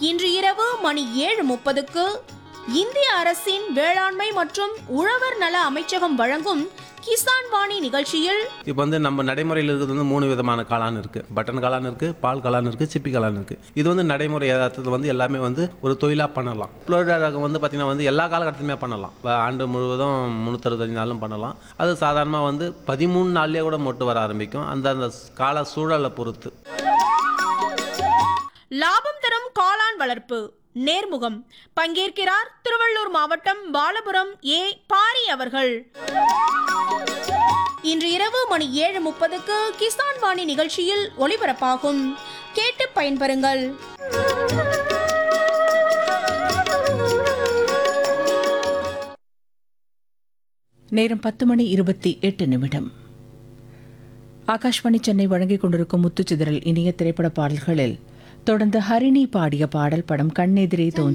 இன்று இரவு மணி ஏழு முப்பதுக்கு இந்திய அரசின் வேளாண்மை மற்றும் உழவர் நல அமைச்சகம் வழங்கும் கிசான் வாணி நிகழ்ச்சியில் இப்போ வந்து நம்ம நடைமுறையில் இருக்கிறது வந்து மூணு விதமான காளான் இருக்குது பட்டன் காளான் இருக்குது பால் காளான் இருக்குது சிப்பி காளான் இருக்குது இது வந்து நடைமுறை யதார்த்தத்தில் வந்து எல்லாமே வந்து ஒரு தொழிலாக பண்ணலாம் புளோரிடா ரகம் வந்து பார்த்திங்கன்னா வந்து எல்லா காலகட்டத்திலுமே பண்ணலாம் இப்ப ஆண்டு முழுவதும் முந்நூற்றறுபத்தஞ்சு நாளும் பண்ணலாம் அது சாதாரணமாக வந்து பதிமூணு நாள்லேயே கூட மொட்டு வர ஆரம்பிக்கும் அந்த அந்த கால சூழலை பொறுத்து லாபம் தரும் காளான் வளர்ப்பு நேர்முகம் பங்கேற்கிறார் திருவள்ளூர் மாவட்டம் பாலபுரம் ஏ பாரி அவர்கள் இன்று இரவு மணி ஏழு முப்பதுக்கு கிசான் வாணி நிகழ்ச்சியில் ஒளிபரப்பாகும் கேட்டு பயன்பெறுங்கள் நேரம் பத்து மணி இருபத்தி எட்டு நிமிடம் ஆகாஷ்வாணி சென்னை வழங்கிக் கொண்டிருக்கும் முத்துச்சிதறல் இனிய திரைப்பட பாடல்களில் தொடர்ந்து ஹரிணி பாடிய பாடல் படம் கண்ணெதிரே தோன்றி